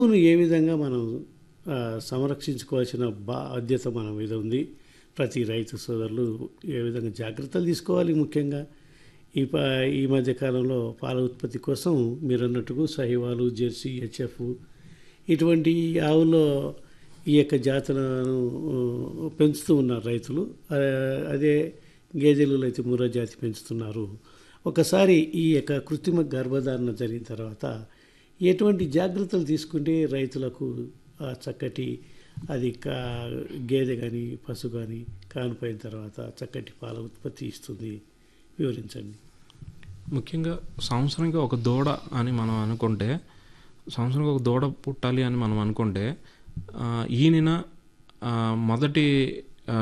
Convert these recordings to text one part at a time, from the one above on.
పశువును ఏ విధంగా మనం ఆ, సంరక్షించుకోవాల్సిన బాధ్యత మన మీద ఉంది ప్రతి రైతు సోదరులు ఏ విధంగా జాగ్రత్తలు తీసుకోవాలి ముఖ్యంగా ఈ ప ఈ మధ్య కాలంలో పాల ఉత్పత్తి కోసం మీరు అన్నట్టుగా సహివాలు జెర్సీ హెచ్ఎఫ్ ఇటువంటి ఆవుల్లో ఈ యొక్క జాతులను ఆ, పెంచుతూ ఉన్నారు రైతులు ఆ, అదే గేదెలు అయితే మూరో జాతి పెంచుతున్నారు ఒకసారి ఈ యొక్క కృత్రిమ గర్భధారణ జరిగిన తర్వాత ఎటువంటి జాగ్రత్తలు తీసుకుంటే రైతులకు ఆ చక్కటి అది కా గేదె కానీ పశు కానీ కానిపోయిన తర్వాత చక్కటి పాల ఉత్పత్తి ఇస్తుంది వివరించండి ముఖ్యంగా సంవత్సరానికి ఒక దూడ అని మనం అనుకుంటే సంవత్సరానికి ఒక దూడ పుట్టాలి అని మనం అనుకుంటే ఆ, ఈయన ఆ, మొదటి ఆ,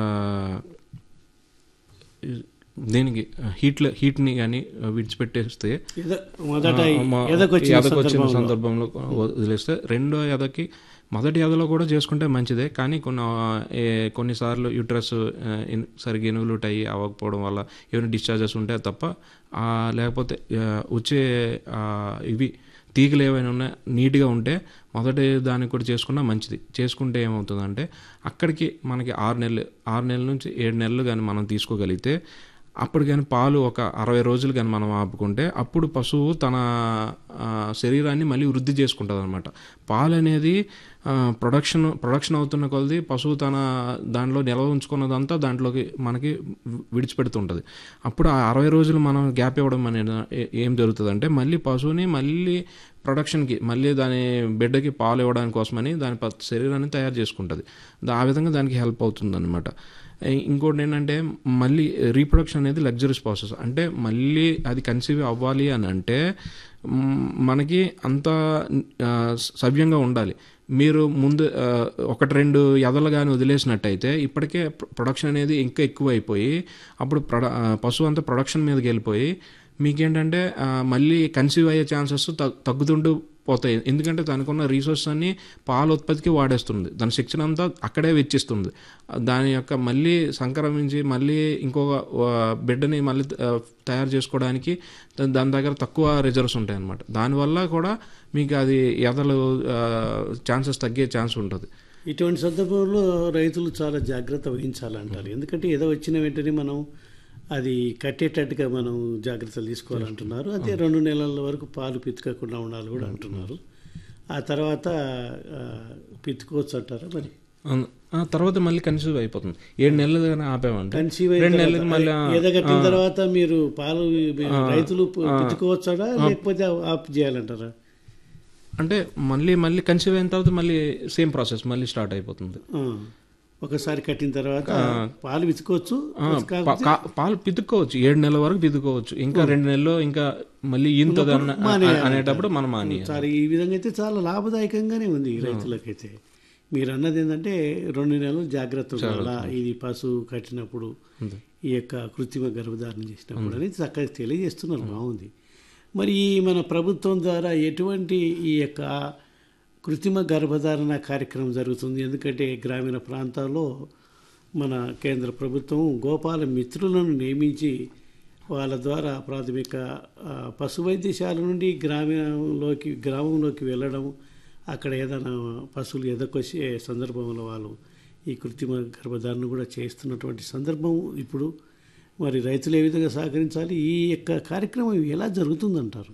దీనికి హీట్లో హీట్ని కానీ విడిచిపెట్టేస్తే ఎద- మొదట ఆ, మా- ఎదకొచ్చిన ఎదకొచ్చిన సందర్భంలో. సందర్భంలో వదిలేస్తే రెండో ఎదకి మొదటి ఎదలో కూడా చేసుకుంటే మంచిదే కానీ కొన్ని ఆ, ఏ, కొన్నిసార్లు యూట్రస్ ఆ, ఇన్- సరిగ్గా ఎనుగులుట్ అయ్యి అవ్వకపోవడం వల్ల ఏమైనా డిశ్చార్జెస్ ఉంటే తప్ప ఆ, లేకపోతే ఆ, వచ్చే ఆ, ఇవి తీగలు ఏవైనా ఉన్నా నీట్గా ఉంటే మొదటి దానికి కూడా చేసుకున్నా మంచిది చేసుకుంటే ఏమవుతుందంటే అక్కడికి మనకి ఆరు నెలలు ఆరు నెలల నుంచి ఏడు నెలలు కానీ మనం తీసుకోగలిగితే అప్పుడు కానీ పాలు ఒక అరవై రోజులు కానీ మనం ఆపుకుంటే అప్పుడు పశువు తన ఆ, శరీరాన్ని మళ్ళీ వృద్ధి చేసుకుంటుంది అనమాట పాలు అనేది ఆ, ప్రొడక్షన్ ప్రొడక్షన్ అవుతున్న కొలది పశువు తన దాంట్లో నిల్వ ఉంచుకున్నదంతా దాంట్లోకి మనకి వి- విడిచిపెడుతుంటుంది అప్పుడు ఆ అరవై రోజులు మనం గ్యాప్ ఇవ్వడం అనేది ఏ- ఏం జరుగుతుందంటే మళ్ళీ పశువుని మళ్ళీ ప్రొడక్షన్కి మళ్ళీ దాని బిడ్డకి పాలు ఇవ్వడానికి కోసమని దాని ప- శరీరాన్ని తయారు చేసుకుంటుంది దా- ఆ విధంగా దానికి హెల్ప్ అవుతుంది అనమాట ఇంకోటి ఏంటంటే మళ్ళీ రీప్రొడక్షన్ అనేది లగ్జరీస్ ప్రాసెస్ అంటే మళ్ళీ అది కన్సీవ్ అవ్వాలి అని అంటే మ్, మనకి అంత ఆ, సవ్యంగా ఉండాలి మీరు ముందు ఆ, ఒకటి రెండు ఎదలు కానీ వదిలేసినట్టయితే ఇప్పటికే ప్రొ- ప్రొడక్షన్ అనేది ఇంకా ఎక్కువ అయిపోయి అప్పుడు ప్రొడ ఆ, పశువు అంతా ప్రొడక్షన్ మీదకి వెళ్ళిపోయి మీకేంటంటే ఆ, మళ్ళీ కన్సీవ్ అయ్యే ఛాన్సెస్ తగ్గుతుంటూ పోతాయి ఎందుకంటే దానికున్న రీసోర్స్ అన్ని పాల ఉత్పత్తికి వాడేస్తుంది దాని శిక్షణ అంతా అక్కడే వెచ్చిస్తుంది దాని యొక్క మళ్ళీ సంక్రమించి మళ్ళీ ఇంకొక ఆ, బిడ్డని మళ్ళీ ఆ, తయారు చేసుకోవడానికి దా- దాని దగ్గర తక్కువ రిజర్వ్స్ ఉంటాయి అన్నమాట దానివల్ల కూడా మీకు అది ఎదలు ఛాన్సెస్ తగ్గే ఛాన్స్ ఉంటుంది ఇటువంటి సందర్భంలో రైతులు చాలా జాగ్రత్త వహించాలంటారు ఎందుకంటే ఏదో వచ్చిన వెంటనే మనం అది కట్టేటట్టుగా మనం జాగ్రత్తలు తీసుకోవాలంటున్నారు అదే రెండు నెలల వరకు పాలు పితుకకుండా ఉండాలి కూడా అంటున్నారు ఆ తర్వాత ఆ, పితుకోవచ్చు అంటారా మరి అన్- ఆ తర్వాత మళ్ళీ కన్సీవ్ అయిపోతుంది ఏడు నెలలు కానీ ఆపామంటే కన్సీవ్ అయిన రెండు తర్వాత నెలలకి మళ్ళీ ఆ- ఎదగట్టిన తర్వాత మీరు పాలు మీరు రైతులు పితుకోవచ్చాడా లేకపోతే ఆఫ్ చేయాలంటారా అంటే మళ్ళీ మళ్ళీ కన్సీవ్ అయిన తర్వాత మళ్ళీ సేమ్ ప్రాసెస్ మళ్ళీ స్టార్ట్ అయిపోతుంది ఆ. ఒకసారి కట్టిన తర్వాత పాలు పితుకోవచ్చు ఆ, పా- కా- పాలు పితుక్కోవచ్చు ఏడు నెలల వరకు పితుక్కోవచ్చు ఇంకా రెండు నెలలు ఇంకా మళ్ళీ ఇంతది అన్న అనేటప్పుడు మనం మాని చాలా ఈ విధంగా అయితే చాలా లాభదాయకంగానే ఉంది ఈ రైతులకైతే మీరు అన్నది ఏంటంటే రెండు నెలలు జాగ్రత్త ఉండాలా ఇది పశువు కట్టినప్పుడు ఈ యొక్క కృత్రిమ గర్భధారణ చేసినప్పుడు అనేది చక్కగా తెలియజేస్తున్నారు బాగుంది మరి ఈ మన ప్రభుత్వం ద్వారా ఎటువంటి ఈ యొక్క కృత్రిమ గర్భధారణ కార్యక్రమం జరుగుతుంది ఎందుకంటే గ్రామీణ ప్రాంతాల్లో మన కేంద్ర ప్రభుత్వం గోపాల మిత్రులను నియమించి వాళ్ళ ద్వారా ప్రాథమిక ఆ, పశు వైద్యశాల నుండి గ్రామీణంలోకి గ్రామంలోకి వెళ్ళడం అక్కడ ఏదైనా పశువులు ఎదకొచ్చే సందర్భంలో వాళ్ళు ఈ కృత్రిమ గర్భధారణ కూడా చేస్తున్నటువంటి సందర్భం ఇప్పుడు మరి రైతులు ఏ విధంగా సహకరించాలి ఈ యొక్క కార్యక్రమం ఎలా జరుగుతుందంటారు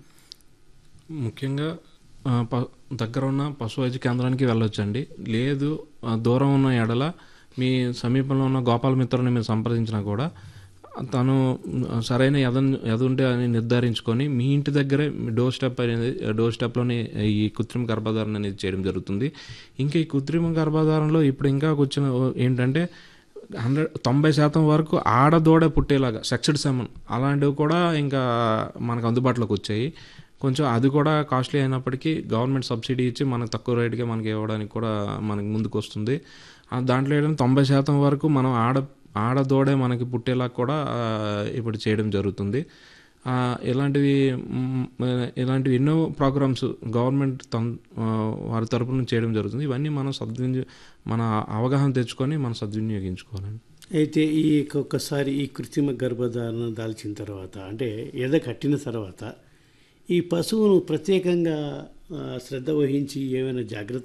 ముఖ్యంగా ఆ, ప- దగ్గర ఉన్న పశు వైద్య కేంద్రానికి వెళ్ళొచ్చండి లేదు ఆ, దూరం ఉన్న ఎడల మీ సమీపంలో ఉన్న గోపాల మిత్రుని మీరు సంప్రదించినా కూడా తను మ్, సరైన ఎద ఎద ఉంటే అని నిర్ధారించుకొని మీ ఇంటి దగ్గరే మీ డోర్ స్టెప్ అనేది డోర్ స్టెప్లోనే ఈ కృత్రిమ గర్భధారణ అనేది చేయడం జరుగుతుంది ఇంకా ఈ కృత్రిమ గర్భధారణలో ఇప్పుడు ఇంకా వచ్చిన ఏంటంటే హండ్రెడ్ తొంభై శాతం వరకు ఆడ దూడ పుట్టేలాగా సెక్స్డ్ సెమన్ అలాంటివి కూడా ఇంకా మనకు అందుబాటులోకి వచ్చాయి కొంచెం అది కూడా కాస్ట్లీ అయినప్పటికీ గవర్నమెంట్ సబ్సిడీ ఇచ్చి మనకు తక్కువ రేటుకే మనకి ఇవ్వడానికి కూడా మనకి ముందుకు వస్తుంది ఆ దాంట్లో ఏంటంటే తొంభై శాతం వరకు మనం ఆడ ఆడ దూడే మనకి పుట్టేలా కూడా ఆ, ఇప్పుడు చేయడం జరుగుతుంది ఆ, ఇలాంటివి మ్, ఇలాంటివి ఎన్నో ప్రోగ్రామ్స్ గవర్నమెంట్ తన్ ఆ, వారి తరపున చేయడం జరుగుతుంది ఇవన్నీ మనం సద్వినియో మన అవగాహన తెచ్చుకొని మనం సద్వినియోగించుకోవాలండి అయితే ఈ ఒక్కసారి ఈ కృత్రిమ గర్భధారణ దాల్చిన తర్వాత అంటే ఎద కట్టిన తర్వాత ఈ పశువును ప్రత్యేకంగా ఆ, శ్రద్ధ వహించి ఏమైనా జాగ్రత్త